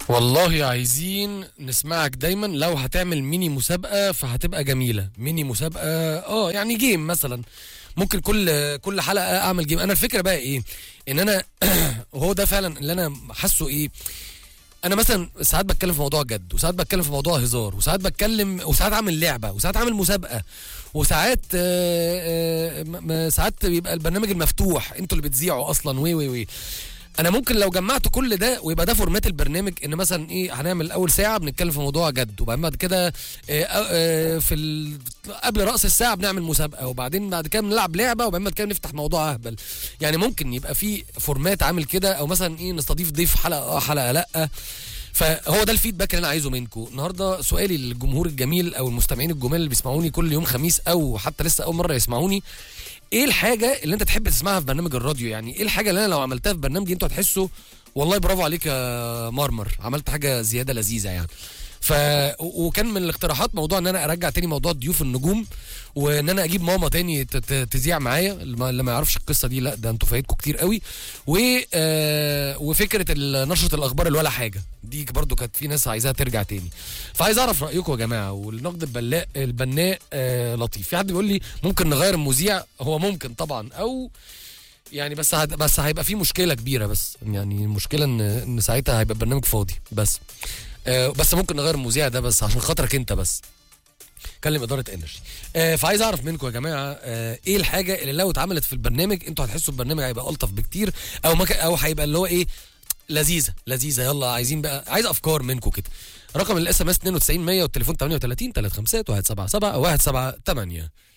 والله عايزين نسمعك دايما لو هتعمل ميني مسابقة فهتبقى جميلة ميني مسابقة اه يعني جيم مثلا ممكن كل كل حلقة اعمل جيم انا الفكرة بقى ايه ان انا وهو ده فعلا اللي انا حاسه ايه انا مثلا ساعات بتكلم في موضوع جد وساعات بتكلم في موضوع هزار وساعات بتكلم وساعات اعمل لعبه وساعات اعمل مسابقه وساعات آه، آه، م- م- ساعات بيبقى البرنامج المفتوح انتوا اللي بتذيعوا اصلا وي وي وي انا ممكن لو جمعت كل ده ويبقى ده فورمات البرنامج ان مثلا ايه هنعمل اول ساعه بنتكلم في موضوع جد وبعدين بعد كده آه، آه، في ال... قبل راس الساعه بنعمل مسابقه وبعدين بعد كده بنلعب لعبه وبعدين بعد كده نفتح موضوع اهبل يعني ممكن يبقى في فورمات عامل كده او مثلا ايه نستضيف ضيف حلقه اه حلقه لا فهو ده الفيدباك اللي انا عايزه منكم النهارده سؤالي للجمهور الجميل او المستمعين الجمال اللي بيسمعوني كل يوم خميس او حتى لسه اول مره يسمعوني ايه الحاجه اللي انت تحب تسمعها في برنامج الراديو يعني ايه الحاجه اللي انا لو عملتها في برنامجي انتوا هتحسوا والله برافو عليك يا مرمر عملت حاجه زياده لذيذه يعني ف و- وكان من الاقتراحات موضوع ان انا ارجع تاني موضوع ضيوف النجوم وان انا اجيب ماما تاني ت- ت- تذيع معايا اللي ما- اللي ما يعرفش القصه دي لا ده انتوا فايتكم كتير قوي و آه، وفكره ال- نشره الاخبار اللي ولا حاجه دي برضو كانت في ناس عايزاها ترجع تاني فعايز اعرف رايكم يا جماعه والنقد البلاء البناء آه لطيف في حد بيقول لي ممكن نغير المذيع هو ممكن طبعا او يعني بس هد... بس هيبقى في مشكله كبيره بس يعني المشكله ان ان ساعتها هيبقى البرنامج فاضي بس آه بس ممكن نغير المذيع ده بس عشان خاطرك انت بس كلم اداره انرجي آه فعايز اعرف منكم يا جماعه آه ايه الحاجه اللي لو اتعملت في البرنامج انتوا هتحسوا البرنامج هيبقى الطف بكتير او مك... او هيبقى اللي هو ايه لذيذه لذيذه يلا عايزين بقى عايز افكار منكم كده رقم الاس ام اس 92 100 والتليفون 38 35 177 او 178